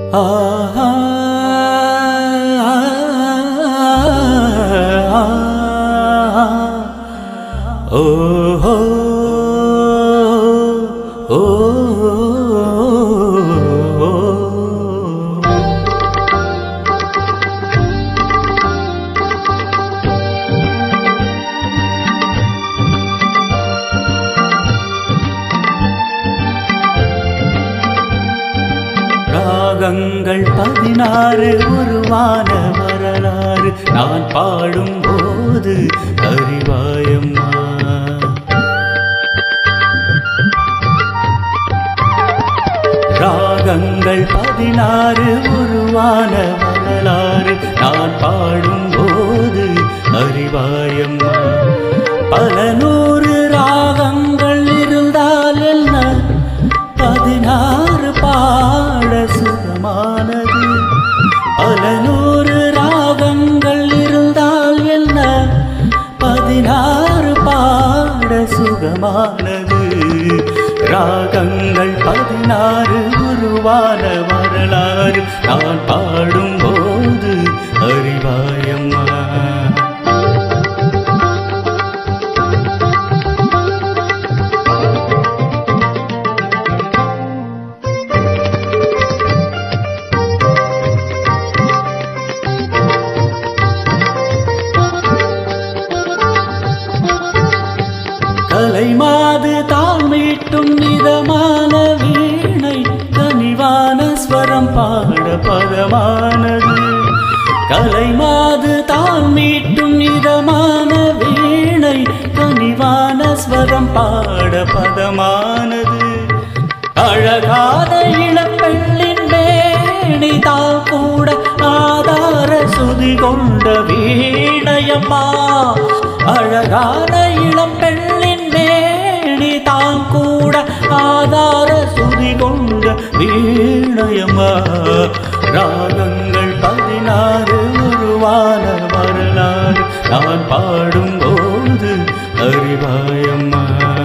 ஆஹா, ஓஹோ, ஓ ராகங்கள் பதினாறு உருவான வரலாறு நான் பாடும் போது அறிவாயம்மா ராகங்கள் பதினாறு உருவான வரலாறு நான் பாடும் போது அறிவாயம்மா பல நூறு ராகங்கள் இருந்தால் என்ன பதினாறு பாட சுகமானது பல நூறு ராகங்கள் இருந்தால் என்ன பதினாறு பாட சுகமானது ராகங்கள் பதினாறு உருவான வரலாறு நான் பாடும்போது அறிவாயம்மா கலை மாது தாள் மீட்டும் மிதமான வீணை கனிவான ஸ்வரம் பாட பதமானது கலை மாது தாள் மீட்டும் மிதமான வீணை கனிவான ஸ்வரம் பாட பதமானது அழகாத இளப்பெண்ணின் மேனி தாள் கூட ஆதார சுதி கொண்ட வீணையம்மா அழகான இளம் பெண்ணின் மேனி தான் கூட ஆதார சுதி கொண்ட வீணையம்மா ராகங்கள் பதினாறு உருவான வரலாறு நான் பாடும்போது அறிவாயம்மா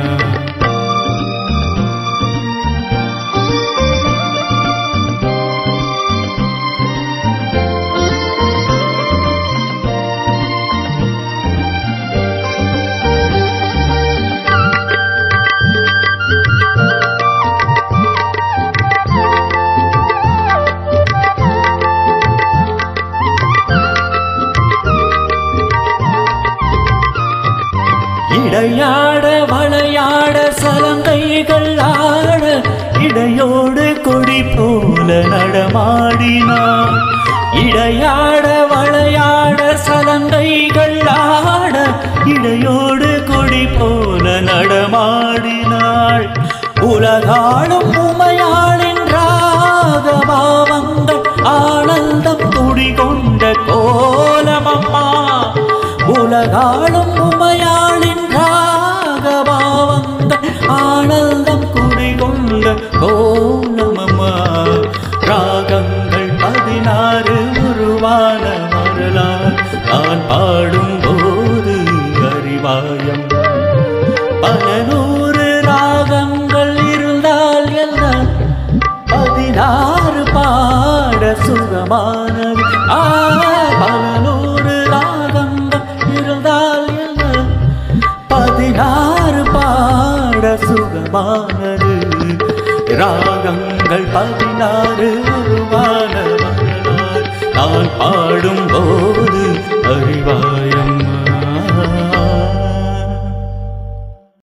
இடையாட வளையாட சலங்கைகள் ஆட இடையோடு கொடி போல நடமாடினான் இடையாட வளையாட சலங்கைகள் ஆட இடையோடு கொடி போல நடமாடினாள் உலகாளும் உமையாளின் ராகபாவங்கள் ஆனந்தம் குடிகொண்ட கோலமம்மா உலகாளும் உமையாளின் ராகபாவங்கள் ஆனந்தம் குடிகொண்ட கோலமம்மா ராகங்கள் பதினாறு உருவான வரலாறு நான் பாடும்போது அறிவாயம் பல நூறு ராகங்கள் இருந்தால் எல்லாம் பதினாறு பாட சுகமானது ஆ பல நூறு ராகங்கள் இருந்தால் எல்லாம் பதினாறு பாட சுகமானது ராகங்கள் பதினாறு உருவான